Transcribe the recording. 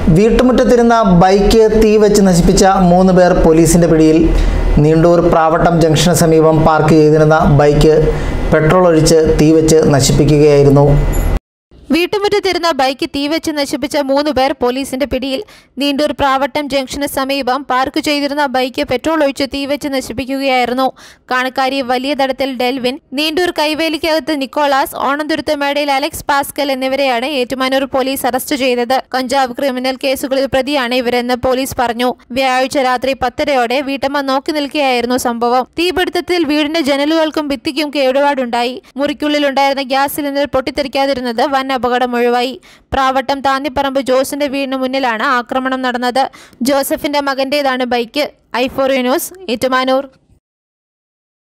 വീട്ടുമുറ്റത്തിരുന്ന bike തീ വെച്ച് നശിപ്പിച്ച മൂന്ന് പേർ പോലീസിന്റെ പിടിയിൽ നീണ്ടൂർ പ്രാവട്ടം ജംഗ്ഷന് സമീപം പാർക്ക് ചെയ്തിരുന്ന ബൈക്ക് പെട്രോൾ ഒഴിച്ച് തീ വെച്ച് നശിപ്പിക്കുകയായിരുന്നു വീട്ടുമുറ്റത്തിരുന്ന ബൈക്ക് തീവച്ച് നശിപ്പിച്ച മൂന്ന് പേർ പോലീസിന്റെ പിടിയിൽ നീണ്ടൂർ പ്രാവട്ടം ജംഗ്ഷന് സമീപം പാർക്ക് ചെയ്തിരുന്ന ബൈക്ക് പെട്രോൾ ഒഴിച്ച് തീവച്ച് നശിപ്പിക്കുകയായിരുന്നു കാണക്കാരി വലിയ തടത്തിൽ ഡെൽവിൻ നീണ്ടൂർ കൈവേലിക്കകത്ത് നിക്കോളാസ് ഓണന്തുരുത്ത് മേടയിൽ അലക്സ് പാസ്കൽ എന്നിവരെയാണ് ഏറ്റുമാനൂർ പോലീസ് അറസ്റ്റ് ചെയ്തത് കഞ്ചാവ് ക്രിമിനൽ കേസുകളിൽ പ്രതിയാണ് ഇവരെന്ന് പോലീസ് പറഞ്ഞു വ്യാഴാഴ്ച രാത്രി പത്തരയോടെ വീട്ടമ്മ നോക്കി നിൽക്കുകയായിരുന്നു സംഭവം തീപിടുത്തത്തിൽ വീടിന്റെ ജനലുകൾക്കും ഭിത്തിക്കും കേടുപാടുണ്ടായി മുറിക്കുള്ളിലുണ്ടായിരുന്ന ഗ്യാസ് സിലിണ്ടർ പൊട്ടിത്തെറിക്കാതിരുന്നത് വൻ അപകടം ഒഴിവായി പ്രാവട്ടം താന്നിപ്പറമ്പ് ജോസിന്റെ വീടിന് മുന്നിലാണ് ആക്രമണം നടന്നത് ജോസഫിന്റെ മകന്റേതാണ് bike I four news Ettumanoor